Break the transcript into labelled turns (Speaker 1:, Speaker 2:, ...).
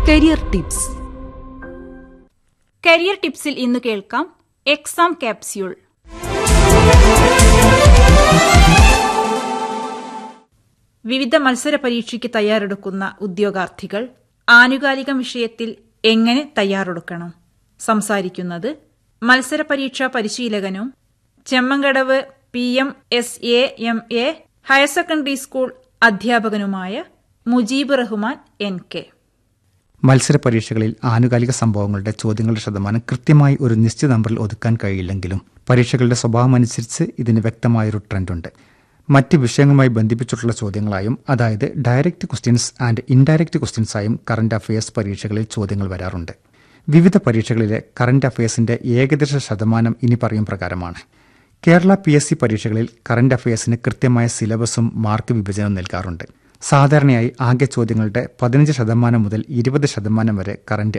Speaker 1: career tips
Speaker 2: career ടിപ്സിൽ ഇന്ന് കേൾക്കാം exam capsule വിവിധ മത്സര പരീക്ഷയ്ക്ക് തയ്യാറെടുക്കുന്ന ഉദ്യോഗാർത്ഥികൾ ആനുകാലിക വിഷയത്തിൽ എങ്ങനെ തയ്യാറെടുക്കണം സംസാരിക്കുന്നത് മത്സര പരീക്ഷാ പരിശീലകനും Chemmankadavu P M S A M A higher secondary school അധ്യാപകനുമായ മുജീബ് റഹ്മാൻ എൻ കെ
Speaker 3: മത്സര പരീക്ഷകളിൽ ആനുകാലിക സംഭവങ്ങളുടെ ചോദ്യങ്ങളുടെ ശതമാനം കൃത്യമായി ഒരു നിശ്ചിത നമ്പറിൽ ഒതുക്കാൻ കഴിയില്ലെങ്കിലും പരീക്ഷകളുടെ സ്വഭാവമനുസരിച്ച് ഇതിന് വ്യക്തമായൊരു ട്രെൻഡുണ്ട് മറ്റ് വിഷയങ്ങളുമായി ബന്ധിപ്പിച്ചിട്ടുള്ള ചോദ്യങ്ങളായും അതായത് ഡയറക്റ്റ് ക്വസ്റ്റ്യൻസ് ആൻഡ് ഇൻഡയറക്റ്റ് ക്വസ്റ്റ്യൻസായും കറന്റ് അഫയേഴ്സ് പരീക്ഷകളിൽ ചോദ്യങ്ങൾ വരാറുണ്ട് വിവിധ പരീക്ഷകളിലെ കറന്റ് അഫയേഴ്സിന്റെ ഏകദേശ ശതമാനം ഇനി പറയും പ്രകാരമാണ് കേരള പി എസ് സി പരീക്ഷകളിൽ കറന്റ് അഫയേഴ്സിന് കൃത്യമായ സിലബസും മാർക്ക് വിഭജനവും നൽകാറുണ്ട് സാധാരണയായി ആകെ ചോദ്യങ്ങളുടെ പതിനഞ്ച് ശതമാനം മുതൽ ഇരുപത് ശതമാനം വരെ കറന്റ്